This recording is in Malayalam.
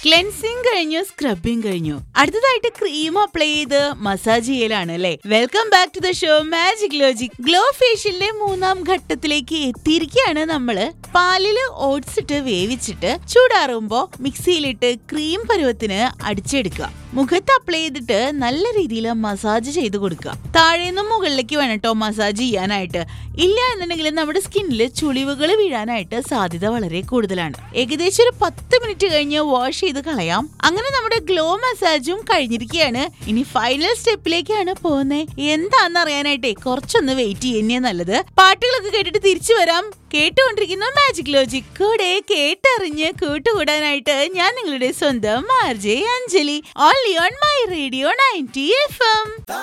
ക്ലെൻസിങ് കഴിഞ്ഞു സ്ക്രബിങ് കഴിഞ്ഞു അടുത്തതായിട്ട് ക്രീം അപ്ലൈ ചെയ്ത് മസാജ് ചെയ്യലാണ് അല്ലേ welcome back to the show magic logic glow ഫേഷ്യലിന്റെ മൂന്നാം ഘട്ടത്തിലേക്ക് എത്തിയിരിക്കുകയാണ് നമ്മള് പാലില് ഓട്സ് ഇട്ട് വേവിച്ചിട്ട് ചൂടാറുമ്പോ മിക്സിയിലിട്ട് ക്രീം പരുവത്തിന് അടിച്ചെടുക്കുക മുഖത്ത് അപ്ലൈ ചെയ്തിട്ട് നല്ല രീതിയിൽ മസാജ് ചെയ്ത് കൊടുക്കുക താഴേന്നും മുകളിലേക്ക് വേണം കേട്ടോ മസാജ് ചെയ്യാനായിട്ട് ഇല്ല എന്നുണ്ടെങ്കിൽ നമ്മുടെ സ്കിന്നിൽ ചുളിവുകൾ വീഴാനായിട്ട് സാധ്യത വളരെ കൂടുതലാണ് ഏകദേശം ഒരു പത്ത് മിനിറ്റ് കഴിഞ്ഞ് വാഷ് ചെയ്ത് കളയാം അങ്ങനെ നമ്മുടെ ഗ്ലോ മസാജും കഴിഞ്ഞിരിക്കുകയാണ് ഇനി ഫൈനൽ സ്റ്റെപ്പിലേക്കാണ് പോകുന്നത് എന്താണെന്ന് അറിയാനായിട്ടേ കുറച്ചൊന്ന് വെയിറ്റ് ചെയ്യുന്നേ നല്ലത് പാട്ടുകളൊക്കെ കേട്ടിട്ട് തിരിച്ചു വരാം കേട്ടുകൊണ്ടിരിക്കുന്ന മാജിക് ലോജിക് കൂടെ കേട്ടറിഞ്ഞ് കൂട്ടുകൂടാനായിട്ട് ഞാൻ നിങ്ങളുടെ സ്വന്തം R J Anjali only on my radio ninety F M